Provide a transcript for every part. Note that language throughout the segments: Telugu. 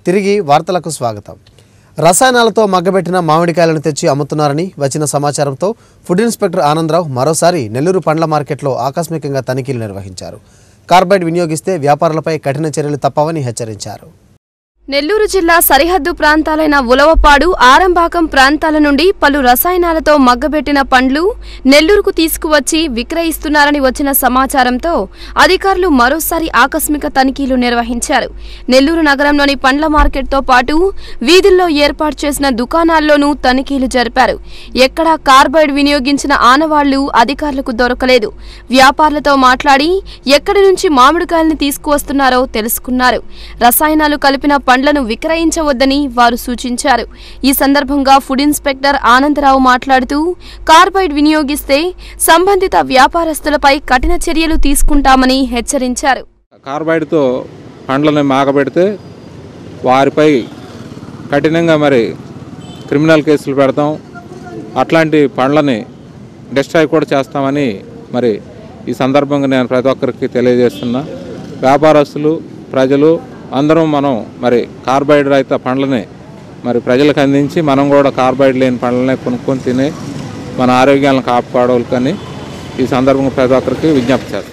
తిరిగి వార్తలకు స్వాగతం రసాయనాలతో మగ్గబెట్టిన మామిడికాయలను తెచ్చి అమ్ముతున్నారని వచ్చిన సమాచారంతో ఫుడ్ ఇన్స్పెక్టర్ ఆనందరావు మరోసారి నెల్లూరు పండ్ల మార్కెట్లో ఆకస్మికంగా తనిఖీలు నిర్వహించారు కార్బైడ్ వినియోగిస్తే వ్యాపారులపై కఠిన చర్యలు తప్పవని హెచ్చరించారు నెల్లూరు జిల్లా సరిహద్దు ప్రాంతాలైన ఉలవపాడు ఆరంభాకం ప్రాంతాల నుండి పలు రసాయనాలతో మగ్గబెట్టిన పండ్లు నెల్లూరుకు తీసుకువచ్చి విక్రయిస్తున్నారని వచ్చిన సమాచారంతో అధికారులు మరోసారి ఆకస్మిక తనిఖీలు నిర్వహించారు నెల్లూరు నగరంలోని పండ్ల మార్కెట్తో పాటు వీధుల్లో ఏర్పాటు చేసిన దుకాణాల్లోనూ తనిఖీలు జరిపారు ఎక్కడా కార్బైడ్ వినియోగించిన ఆనవాళ్లు అధికారులకు దొరకలేదు వ్యాపారులతో మాట్లాడి ఎక్కడి నుంచి మామిడికాయల్ని తీసుకువస్తున్నారో తెలుసుకున్నారు రసాయనాలు కలిపిన పండ్లను విక్రయించవద్దని వారు సూచించారు ఈ సందర్భంగా ఫుడ్ ఇన్స్పెక్టర్ ఆనందరావు మాట్లాడుతూ కార్బైడ్ వినియోగిస్తే సంబంధిత వ్యాపారస్తులపై కఠిన చర్యలు తీసుకుంటామని హెచ్చరించారు కార్బైడ్తో పండ్లను మాగబెడితే వారిపై కఠినంగా మరి క్రిమినల్ కేసులు పెడతాం అట్లాంటి పండ్లని డిస్ట్రాయ్ కూడా చేస్తామని మరి ఈ సందర్భంగా నేను ప్రతి ఒక్కరికి తెలియజేస్తున్నా వ్యాపారస్తులు ప్రజలు అందరం మనం మరి కార్బైడ్ రహిత పండ్లని మరి ప్రజలకు అందించి మనం కూడా కార్బైడ్ లేని పండ్లనే కొనుక్కొని తిని మన ఆరోగ్యాలను కాపాడుకోవాలని ఈ సందర్భంగా ప్రతి ఒక్కరికి విజ్ఞప్తి చేస్తాం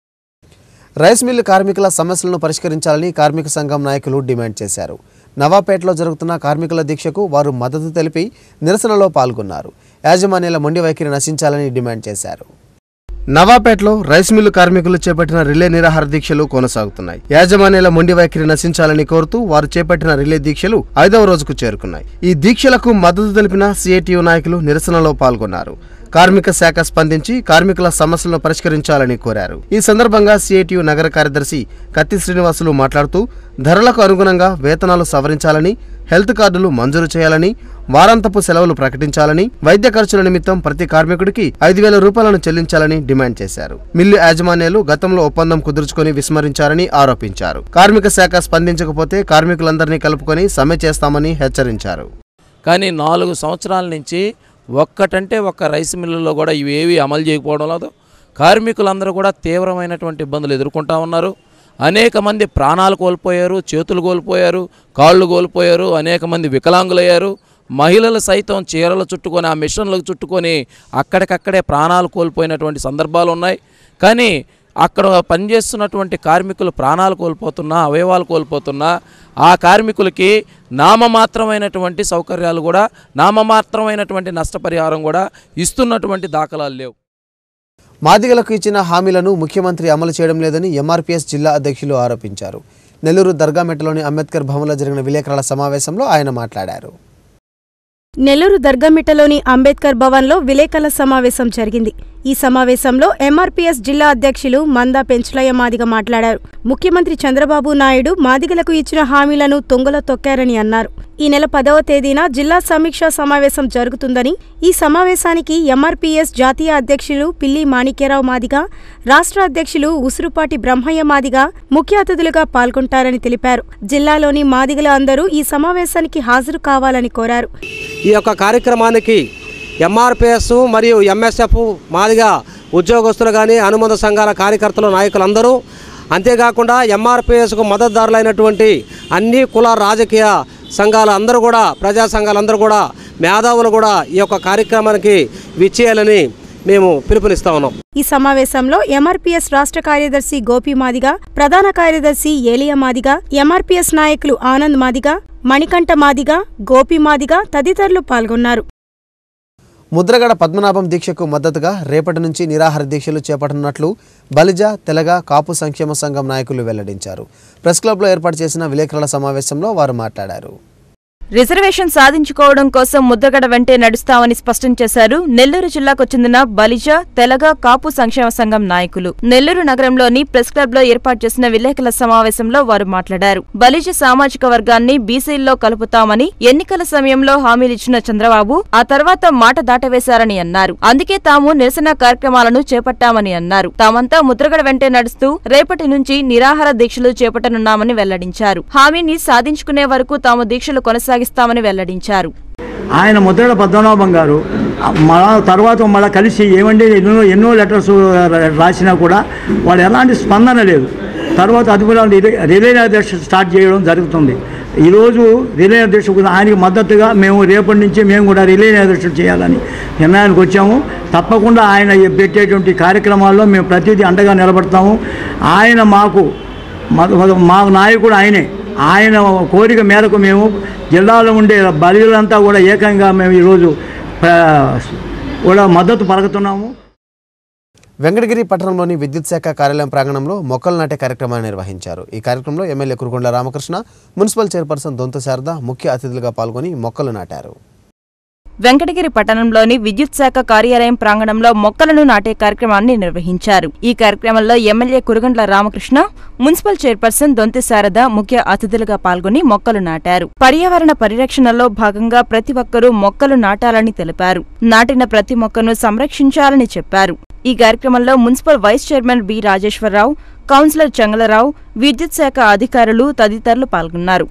రైస్ మిల్లు కార్మికుల సమస్యలను పరిష్కరించాలని కార్మిక సంఘం నాయకులు డిమాండ్ చేశారు నవాపేటలో జరుగుతున్న కార్మికుల దీక్షకు వారు మద్దతు తెలిపి నిరసనలో పాల్గొన్నారు యాజమాన్యాల మొండి వైఖరి నశించాలని డిమాండ్ చేశారు నవాపేటలో రైస్ మిల్లు కార్మికులు చేపట్టిన రిలే నిరాహార దీక్షలు కొనసాగుతున్నాయి యాజమాన్యాల మొండి వైఖరి నశించాలని కోరుతూ వారు చేపట్టిన రిలే దీక్షలు ఐదవ రోజుకు చేరుకున్నాయి ఈ దీక్షలకు మద్దతు తెలిపిన సిఐటియు నాయకులు నిరసనలో పాల్గొన్నారు కార్మిక శాఖ స్పందించి కార్మికుల సమస్యలను పరిష్కరించాలని కోరారు ఈ సందర్భంగా సిఐటియు నగర కార్యదర్శి కత్తి శ్రీనివాసులు మాట్లాడుతూ ధరలకు అనుగుణంగా వేతనాలు సవరించాలని హెల్త్ కార్డులు మంజూరు చేయాలని వారాంతపు సెలవులు ప్రకటించాలని వైద్య ఖర్చుల నిమిత్తం ప్రతి కార్మికుడికి ఐదు వేల రూపాయలను చెల్లించాలని డిమాండ్ చేశారు మిల్లు యాజమాన్యాలు గతంలో ఒప్పందం కుదుర్చుకొని విస్మరించారని ఆరోపించారు కార్మిక శాఖ స్పందించకపోతే కార్మికులందరినీ కలుపుకొని సమ్మె చేస్తామని హెచ్చరించారు కానీ నాలుగు సంవత్సరాల నుంచి ఒక్కటంటే ఒక్క రైస్ మిల్లుల్లో కూడా ఇవేవి అమలు చేయకపోవడం లేదు కార్మికులందరూ కూడా తీవ్రమైనటువంటి ఇబ్బందులు ఎదుర్కొంటా ఉన్నారు అనేక మంది ప్రాణాలు కోల్పోయారు చేతులు కోల్పోయారు కాళ్ళు కోల్పోయారు అనేక మంది వికలాంగులయ్యారు మహిళలు సైతం చీరలు చుట్టుకొని ఆ మిషన్లకు చుట్టుకొని అక్కడికక్కడే ప్రాణాలు కోల్పోయినటువంటి సందర్భాలు ఉన్నాయి కానీ అక్కడ పనిచేస్తున్నటువంటి కార్మికులు ప్రాణాలు కోల్పోతున్నా అవయవాలు కోల్పోతున్నా ఆ కార్మికులకి నామమాత్రమైనటువంటి సౌకర్యాలు కూడా నామమాత్రమైనటువంటి నష్టపరిహారం కూడా ఇస్తున్నటువంటి దాఖలాలు లేవు మాదిగలకు ఇచ్చిన హామీలను ముఖ్యమంత్రి అమలు చేయడం లేదని ఎంఆర్పీఎస్ జిల్లా అధ్యక్షులు ఆరోపించారు నెల్లూరు దర్గామెట్టలోని అంబేద్కర్ భవన్లో జరిగిన విలేకరుల సమావేశంలో ఆయన మాట్లాడారు నెల్లూరు దర్గామిట్టలోని అంబేద్కర్ భవన్లో విలేకరుల సమావేశం జరిగింది ఈ సమావేశంలో ఎంఆర్పీఎస్ జిల్లా అధ్యక్షులు మందా పెంచులయ్య మాదిగ మాట్లాడారు ముఖ్యమంత్రి చంద్రబాబు నాయుడు మాదిగలకు ఇచ్చిన హామీలను తొంగలో తొక్కారని అన్నారు ఈ నెల పదవ తేదీన జిల్లా సమీక్షా సమావేశం జరుగుతుందని ఈ సమావేశానికి ఎంఆర్పీఎస్ జాతీయ అధ్యక్షులు పిల్లి మాణిక్యరావు మాదిగ రాష్ట్ర అధ్యక్షులు ఉసురుపాటి బ్రహ్మయ్య మాదిగ ముఖ్య అతిథులుగా పాల్గొంటారని తెలిపారు జిల్లాలోని మాదిగల అందరూ ఈ సమావేశానికి హాజరు కావాలని కోరారు ఈ యొక్క కార్యక్రమానికి ఎంఆర్పిఎస్ మరియు ఎంఎస్ఎఫ్ మాదిగా ఉద్యోగస్తులు కానీ అనుబంధ సంఘాల కార్యకర్తలు నాయకులందరూ అంతేకాకుండా ఎంఆర్పిఎస్కు మద్దతుదారులైనటువంటి అన్ని కుల రాజకీయ సంఘాలు అందరూ కూడా ప్రజా సంఘాలందరూ కూడా మేధావులు కూడా ఈ యొక్క కార్యక్రమానికి విచ్చేయాలని మేము పిలుపునిస్తా ఉన్నాం ఈ సమావేశంలో ఎంఆర్పీఎస్ రాష్ట్ర కార్యదర్శి గోపి మాదిగ ప్రధాన కార్యదర్శి ఏలియా మాదిగ ఎంఆర్పీఎస్ నాయకులు ఆనంద్ మాదిగ మణికంఠ మాదిగ గోపి మాదిగ తదితరులు పాల్గొన్నారు ముద్రగడ పద్మనాభం దీక్షకు మద్దతుగా రేపటి నుంచి నిరాహార దీక్షలు చేపట్టనున్నట్లు బలిజ తెలగ కాపు సంక్షేమ సంఘం నాయకులు వెల్లడించారు ప్రెస్ క్లబ్లో ఏర్పాటు చేసిన విలేకరుల సమావేశంలో వారు మాట్లాడారు రిజర్వేషన్ సాధించుకోవడం కోసం ముద్రగడ వెంటే నడుస్తామని స్పష్టం చేశారు నెల్లూరు జిల్లాకు చెందిన బలిజ తెలగ కాపు సంక్షేమ సంఘం నాయకులు నెల్లూరు నగరంలోని ప్రెస్ క్లబ్ లో ఏర్పాటు చేసిన విలేకరుల సమావేశంలో వారు మాట్లాడారు బలిజ సామాజిక వర్గాన్ని బీసీల్లో కలుపుతామని ఎన్నికల సమయంలో హామీలిచ్చిన చంద్రబాబు ఆ తర్వాత మాట దాటవేశారని అన్నారు అందుకే తాము నిరసన కార్యక్రమాలను చేపట్టామని అన్నారు తామంతా ముద్రగడ వెంటే నడుస్తూ రేపటి నుంచి నిరాహార దీక్షలు చేపట్టనున్నామని వెల్లడించారు హామీని సాధించుకునే వరకు తాము దీక్షలు కొనసాగిస్తామని వెల్లడించారు ఆయన ముద్రగడ పద్మనాభం గారు మళ్ళా తర్వాత మళ్ళీ కలిసి ఏమండి ఎన్నో ఎన్నో లెటర్స్ రాసినా కూడా వాళ్ళు ఎలాంటి స్పందన లేదు తర్వాత అది కూడా రిలే రిలే దీక్ష స్టార్ట్ చేయడం జరుగుతుంది ఈరోజు రిలే అధ్యక్షుడు ఆయనకి మద్దతుగా మేము రేపటి నుంచి మేము కూడా రిలే అధ్యక్షుడు చేయాలని నిర్ణయానికి వచ్చాము తప్పకుండా ఆయన పెట్టేటువంటి కార్యక్రమాల్లో మేము ప్రతిదీ అండగా నిలబడతాము ఆయన మాకు మా- మా నాయకుడు ఆయనే ఆయన కోరిక మేరకు మేము జిల్లాలో ఉండే బలిలంతా కూడా ఏకంగా మేము ఈరోజు ఆ, కూడా మద్దతు పలుకుతున్నాము వెంకటగిరి పట్టణంలోని విద్యుత్ శాఖ కార్యాలయం ప్రాంగణంలో మొక్కలు నాటే కార్యక్రమాన్ని నిర్వహించారు ఈ కార్యక్రమంలో MLA Kurugonda Ramakrishna municipal chairperson Donta Sharada ముఖ్య అతిథులుగా పాల్గొని మొక్కలు నాటారు వెంకటగిరి పట్టణంలోని విద్యుత్ శాఖ కార్యాలయం ప్రాంగణంలో మొక్కలను నాటే కార్యక్రమాన్ని నిర్వహించారు ఈ కార్యక్రమంలో MLA Kurugandla Ramakrishna municipal chairperson Donthi Sharada ముఖ్య అతిథులుగా పాల్గొని మొక్కలు నాటారు పర్యావరణ పరిరక్షణలో భాగంగా ప్రతి ఒక్కరూ మొక్కలు నాటాలని తెలిపారు నాటిన ప్రతి మొక్కను సంరక్షించాలని చెప్పారు ఈ కార్యక్రమంలో municipal vice chairman B Rajeswararao councillor Changalarao విద్యుత్ శాఖ అధికారులు తదితరులు పాల్గొన్నారు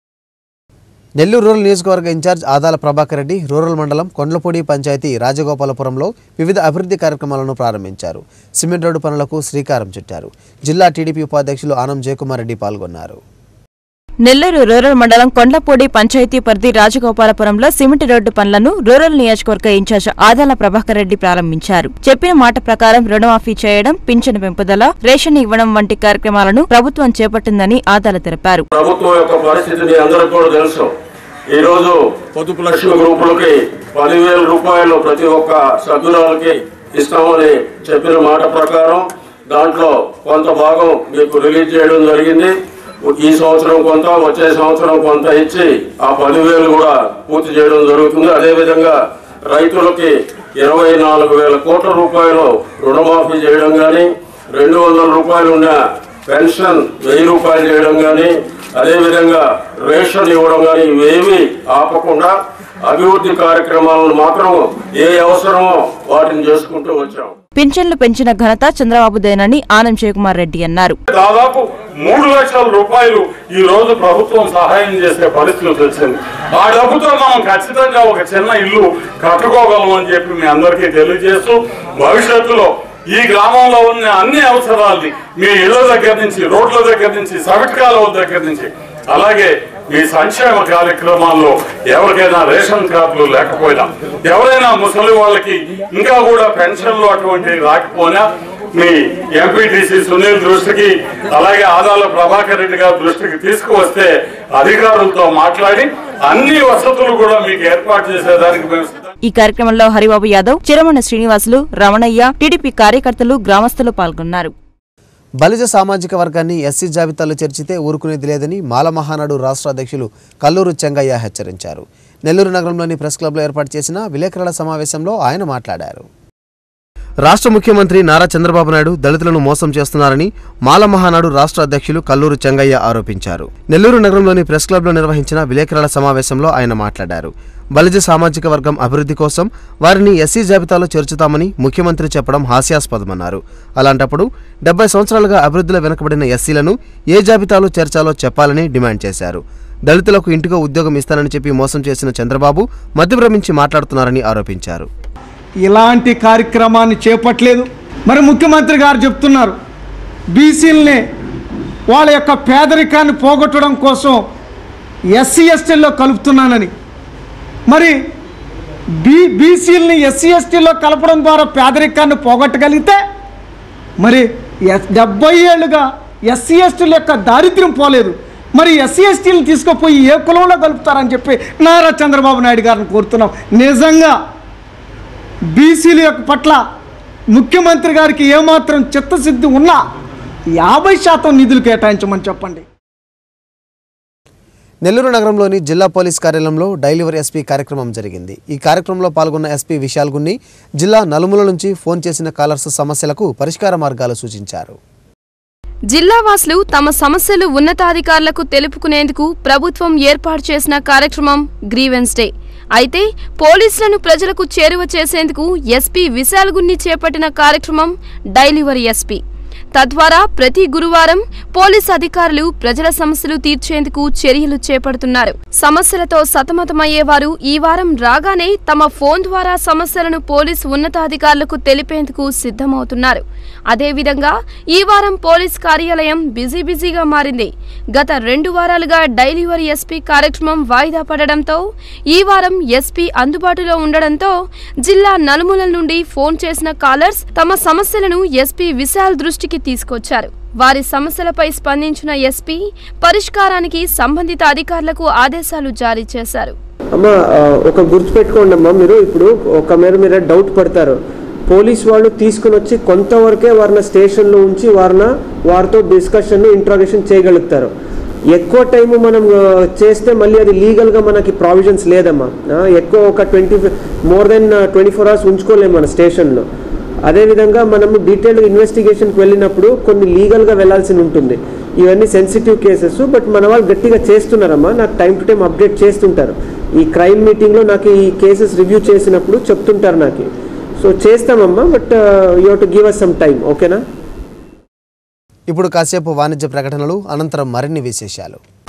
నెల్లూరు రూరల్ నియోజకవర్గ ఇన్ఛార్జ్ ఆదాల ప్రభాకర్ రెడ్డి రూరల్ మండలం కొండ్లపూడి పంచాయతీ రాజగోపాలపురంలో వివిధ అభివృద్ధి కార్యక్రమాలను ప్రారంభించారు సిమెంట్ రోడ్డు పనులకు శ్రీకారం చుట్టారు జిల్లా టీడీపీ ఉపాధ్యక్షులు ఆనం జయకుమార్ రెడ్డి పాల్గొన్నారు నెల్లూరు రూరల్ మండలం కొండ్లపూడి పంచాయతీ పరిధి రాజగోపాలపురంలో సిమెంట్ రోడ్డు పనులను రూరల్ నియోజకవర్గ ఇన్ఛార్జ్ ఆదాల ప్రభాకర్ రెడ్డి ప్రారంభించారు చెప్పిన మాట ప్రకారం రుణమాఫీ చేయడం పింఛను పెంపుదల రేషన్ ఇవ్వడం వంటి కార్యక్రమాలను ప్రభుత్వం చేపట్టిందని ఆదాల తెలిపారు ప్రభుత్వం యొక్క పరిస్థితిని అందరికి కూడా తెలుసు ఈ రోజు పొదుపు లక్ష్మి గ్రూపులకి పదివేల రూపాయలు ప్రతి ఒక్క సభ్యురాలకి ఇస్తామని చెప్పిన మాట ప్రకారం దాంట్లో కొంత భాగం మీకు రిలీజ్ చేయడం జరిగింది ఈ సంవత్సరం కొంత వచ్చే సంవత్సరం కొంత ఇచ్చి ఆ పదివేలు కూడా పూర్తి చేయడం జరుగుతుంది అదేవిధంగా రైతులకి ఇరవై నాలుగు వేల కోట్ల రూపాయలు రుణమాఫీ చేయడం కానీ రెండు వందల రూపాయలు ఉన్న పెన్షన్ వెయ్యి రూపాయలు చేయడం కానీ అదేవిధంగా రేషన్ ఇవ్వడం కానీ ఇవేవి ఆపకుండా అభివృద్ధి కార్యక్రమాలను మాత్రం ఏ అవసరమో వాటిని చేసుకుంటూ వచ్చాం పింఛన్లు పెంచిన ఘనత చంద్రబాబుదేనని ఆనం జయకుమార్ రెడ్డి అన్నారు దాదాపు మూడు లక్షల రూపాయలు ఈ రోజు ప్రభుత్వం సహాయం చేసే పరిస్థితి వచ్చింది ఆ డబ్బుతో మనం ఖచ్చితంగా ఒక చిన్న ఇల్లు కట్టుకోగలం అని చెప్పి మీ అందరికీ తెలియజేస్తూ భవిష్యత్తులో ఈ గ్రామంలో ఉన్న అన్ని అవసరాల్ని మీ ఇళ్ల దగ్గర నుంచి రోడ్ల దగ్గర నుంచి సవిట్ కాలువ దగ్గర నుంచి అలాగే మీ సంక్షేమ కార్యక్రమాల్లో ఎవరికైనా రేషన్ కార్డులు లేకపోయినా ఎవరైనా ముసలి వాళ్ళకి ఇంకా కూడా పెన్షన్లు అటువంటివి రాకపోయినా మీ ఎంపీటీసీ సునీల్ దృష్టికి అలాగే ఆదాల ప్రభాకర్ రెడ్డి గారి దృష్టికి తీసుకువస్తే అధికారులతో మాట్లాడి అన్ని వసతులు కూడా మీకు ఏర్పాటు చేసేదానికి మేము సిద్ధంగా ఈ కార్యక్రమంలో హరిబాబు యాదవ్ చిరమణ శ్రీనివాసులు రమణయ్య టీడీపీ కార్యకర్తలు గ్రామస్తులు పాల్గొన్నారు బలిజ సామాజిక వర్గాన్ని ఎస్సీ జాబితాలో చేర్చితే ఊరుకునేది లేదని మాల మహానాడు రాష్ట్ర అధ్యక్షులు కల్లూరు చెంగయ్య హెచ్చరించారు నెల్లూరు నగరంలోని ప్రెస్ క్లబ్లో ఏర్పాటు చేసిన విలేకరుల సమావేశంలో ఆయన మాట్లాడారు రాష్ట్ర ముఖ్యమంత్రి నారా చంద్రబాబు నాయుడు దళితులను మోసం చేస్తున్నారని మాల మహానాడు రాష్ట్ర అధ్యక్షులు కల్లూరు చెంగయ్య ఆరోపించారు నెల్లూరు నగరంలోని ప్రెస్ క్లబ్లో నిర్వహించిన విలేకరుల సమావేశంలో ఆయన మాట్లాడారు బలిజ సామాజిక వర్గం అభివృద్ధి కోసం వారిని ఎస్సీ జాబితాలో చేర్చుతామని ముఖ్యమంత్రి చెప్పడం హాస్యాస్పదమన్నారు అలాంటప్పుడు డెబ్బై సంవత్సరాలుగా అభివృద్ధిలో వెనుకబడిన ఎస్సీలను ఏ జాబితాలో చేర్చాలో చెప్పాలని డిమాండ్ చేశారు దళితులకు ఇంటికో ఉద్యోగం ఇస్తానని చెప్పి మోసం చేసిన చంద్రబాబు మధ్యభ్రమించి మాట్లాడుతున్నారని ఆరోపించారు ఇలాంటి కార్యక్రమాన్ని చేపట్టలేదు మరి ముఖ్యమంత్రి గారు చెప్తున్నారు బీసీలని వాళ్ళ యొక్క పేదరికాన్ని పోగొట్టడం కోసం ఎస్సీ ఎస్టీల్లో కలుపుతున్నానని మరి బీ బీసీలని ఎస్సీ ఎస్టీలో కలపడం ద్వారా పేదరికాన్ని పోగొట్టగలిగితే మరి ఎస్- డెబ్బై ఏళ్ళుగా ఎస్సీ ఎస్టీల యొక్క దారిద్ర్యం పోలేదు మరి ఎస్సీ ఎస్టీలను తీసుకుపోయి ఏ కులంలో కలుపుతారని చెప్పి నారా చంద్రబాబు నాయుడు గారిని కోరుతున్నాం నిజంగా బీసీల యొక్క పట్ల ముఖ్యమంత్రి గారికి ఏమాత్రం చిత్తశుద్ధి ఉన్నా యాభై శాతం నిధులు కేటాయించమని చెప్పండి నెల్లూరు నగరంలోని జిల్లా పోలీస్ కార్యాలయంలో డైలివర్ ఎస్పీ కార్యక్రమం జరిగింది ఈ కార్యక్రమంలో పాల్గొన్న ఎస్పీ విశాల్ గున్ని జిల్లా నలుమూల నుంచి ఫోన్ చేసిన కాలర్స్ సమస్యలకు పరిష్కార మార్గాలు సూచించారు జిల్లావాసులు తమ సమస్యలు ఉన్నతాధికారులకు తెలుపుకునేందుకు ప్రభుత్వం ఏర్పాటు చేసిన కార్యక్రమం గ్రీవెన్స్ డే అయితే పోలీసులను ప్రజలకు చేరువ చేసేందుకు ఎస్పీ విశాల్ గున్ని చేపట్టిన కార్యక్రమం డైలివరీ ఎస్పీ తద్వారా ప్రతి గురువారం పోలీస్ అధికారులు ప్రజల సమస్యలు తీర్చేందుకు చర్యలు చేపడుతున్నారు సమస్యలతో సతమతమయ్యేవారు ఈ వారం రాగానే తమ ఫోన్ ద్వారా సమస్యలను పోలీస్ ఉన్నతాధికారులకు తెలిపేందుకు సిద్ధమవుతున్నారు అదేవిధంగా ఈ వారం పోలీస్ కార్యాలయం బిజీ బిజీగా మారింది గత రెండు వారాలుగా డైలీవర్ ఎస్పీ కార్యక్రమం వాయిదా పడడంతో ఈ వారం ఎస్పీ అందుబాటులో ఉండడంతో జిల్లా నలుమూలల నుండి ఫోన్ చేసిన కాలర్స్ తమ సమస్యలను ఎస్పీ విశాల్ దృష్టికి తీసుకొచ్చారు వారి సమస్యలపై స్పందించిన ఎస్పీ పరిష్కారానికి సంబంధిత అధికారులకు ఆదేశాలు జారీ చేశారు అమ్మ ఆ, ఒక గుర్తుపెట్టుకోండి అమ్మా మీరు ఇప్పుడు ఒక మీద మీరు డౌట్ పడతారు పోలీస్ వాళ్ళు తీసుకుని వచ్చి కొంతవరకే వారిని స్టేషన్లో ఉంచి వారిన వారితో డిస్కషన్ ఇంట్రాగేషన్ చేయగలుగుతారు ఎక్కువ టైం మనం ఆ, చేస్తే మళ్ళీ అది లీగల్గా మనకి ప్రావిజన్స్ లేదమ్మా ఆ, ఎక్కువ ఒక twenty more than twenty four hours ఉంచుకోలేము మన స్టేషన్లో అదేవిధంగా మనము డీటెయిల్డ్ ఇన్వెస్టిగేషన్కి వెళ్ళినప్పుడు కొన్ని లీగల్గా వెళ్ళాల్సి ఉంటుంది ఇవన్నీ సెన్సిటివ్ కేసెస్ బట్ మన వాళ్ళు గట్టిగా చేస్తున్నారమ్మా నాకు టైం టు టైం అప్డేట్ చేస్తుంటారు ఈ క్రైమ్ మీటింగ్లో నాకు ఈ కేసెస్ రివ్యూ చేసినప్పుడు చెప్తుంటారు నాకు సో చేస్తామమ్మా but you to give us some time ఓకేనా ఇప్పుడు కాసేపు వాణిజ్య ప్రకటనలు అనంతరం మరిన్ని విశేషాలు